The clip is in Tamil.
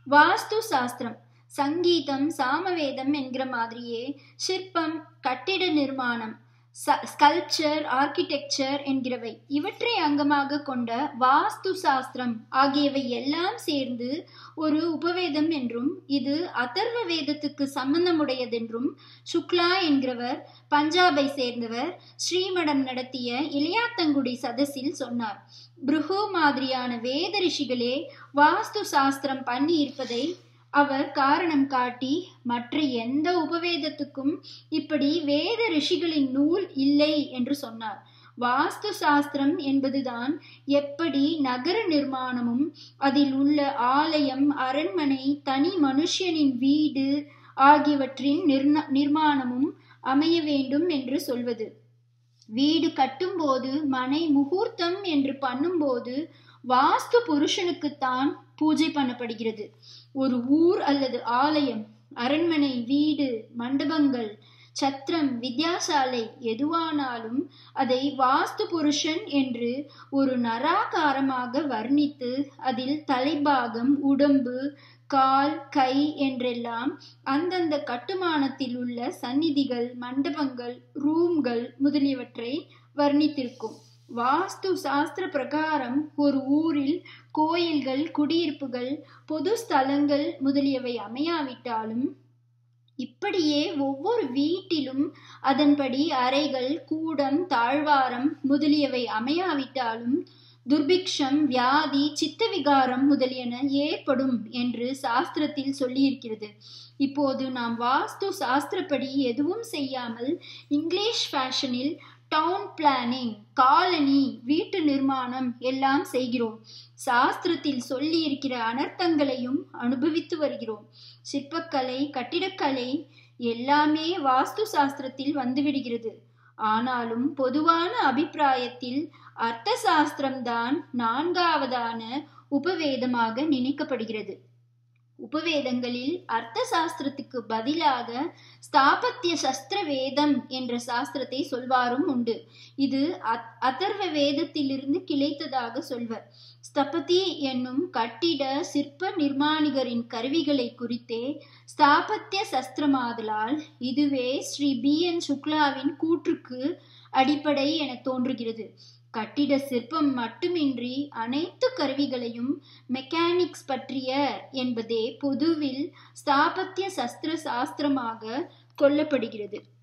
வாஸ்து சாஸ்திரம் சங்கீதம் சாமவேதம் என்கிற மாதிரியே சிற்பம் கட்டிட நிர்மாணம் ஸ்கல்ப்சர் ஆர்கிடெக்சர் என்கிறவை இவற்றை அங்கமாக கொண்ட வாஸ்து சாஸ்திரம் ஆகியவை எல்லாம் சேர்ந்து ஒரு உபவேதம் என்றும் இது அதர்வ வேதத்துக்கு சம்பந்தமுடையதென்றும் சுக்லா என்கிறவர் பஞ்சாபை சேர்ந்தவர் ஸ்ரீமடம் நடத்திய இளையாத்தங்குடி சதஸில் சொன்னார் புருகு மாதிரியான வேத ரிஷிகளே வாஸ்து சாஸ்திரம் பண்ணி இருப்பதை அவர் காரணம் காட்டி மற்ற எந்த உபவேதத்துக்கும் இப்படி வேத ரிஷிகளின் நூல் இல்லை என்று சொன்னார் வாஸ்து சாஸ்திரம் என்பதுதான் எப்படி நகர நிர்மாணமும் அதில் உள்ள ஆலயம் அரண்மனை தனி மனுஷனின் வீடு ஆகியவற்றின் நிர்மாணமும் அமைய வேண்டும் என்று சொல்வது வீடு கட்டும்போது மனை முகூர்த்தம் என்று பண்ணும்போது வாஸ்து புருஷனுக்குத்தான் பூஜை பண்ணப்படுகிறது ஒரு ஊர் அல்லது ஆலயம் அரண்மனை வீடு மண்டபங்கள் சத்திரம் வித்யாசாலை எதுவானாலும் அதை வாஸ்து புருஷன் என்று ஒரு நராகாரமாக வர்ணித்து அதில் தலைபாகம் உடம்பு கால் கை என்றெல்லாம் அந்தந்த கட்டுமானத்தில் உள்ள சந்நிதிகள் மண்டபங்கள் ரூம்கள் முதலியவற்றை வர்ணித்திருக்கும் வாஸ்து சாஸ்திர பிரகாரம் ஒரு ஊரில் கோயில்கள் குடியிருப்புகள் பொது ஸ்தலங்கள் முதலியவை அமையாவிட்டாலும் இப்படியே ஒவ்வொரு வீட்டிலும் அதன்படி அறைகள் கூடம் தாழ்வாரம் முதலியவை அமையாவிட்டாலும் துர்பிக்ஷம் வியாதி சித்தவிகாரம் முதலியன ஏற்படும் என்று சாஸ்திரத்தில் சொல்லியிருக்கிறது இப்போது நாம் வாஸ்து சாஸ்திரப்படி எதுவும் செய்யாமல் இங்கிலீஷ் ஃபேஷனில் டவுன் பிளானிங் காலனி வீட்டு நிர்மாணம் எல்லாம் செய்கிறோம் சாஸ்திரத்தில் சொல்லி இருக்கிற அனர்த்தங்களையும் அனுபவித்து வருகிறோம் சிற்பக்கலை கட்டிடக்கலை எல்லாமே வாஸ்து சாஸ்திரத்தில் வந்துவிடுகிறது ஆனாலும் பொதுவான அபிப்பிராயத்தில் அர்த்த சாஸ்திரம்தான் நான்காவதான உபவேதமாக நினைக்கப்படுகிறது உபவேதங்களில் அர்த்த சாஸ்திரத்துக்கு பதிலாக ஸ்தாபத்திய சஸ்திர வேதம் என்ற சாஸ்திரத்தை சொல்வாரும் உண்டு இது அதர்வ வேதத்திலிருந்து கிளைத்ததாக சொல்வர் ஸ்தபதி என்னும் கட்டிட சிற்ப நிர்மாணிகரின் கருவிகளை குறித்தே ஸ்தாபத்திய சஸ்திரமாதலால் இதுவே ஸ்ரீ பி என் சுக்லாவின் கூற்றுக்கு அடிப்படை என தோன்றுகிறது கட்டிட சிற்பம் மட்டுமின்றி அனைத்து கருவிகளையும் மெக்கானிக்ஸ் பற்றிய என்பதே பொதுவில் ஸ்தாபத்திய சஸ்திர சாஸ்திரமாக கொள்ளப்படுகிறது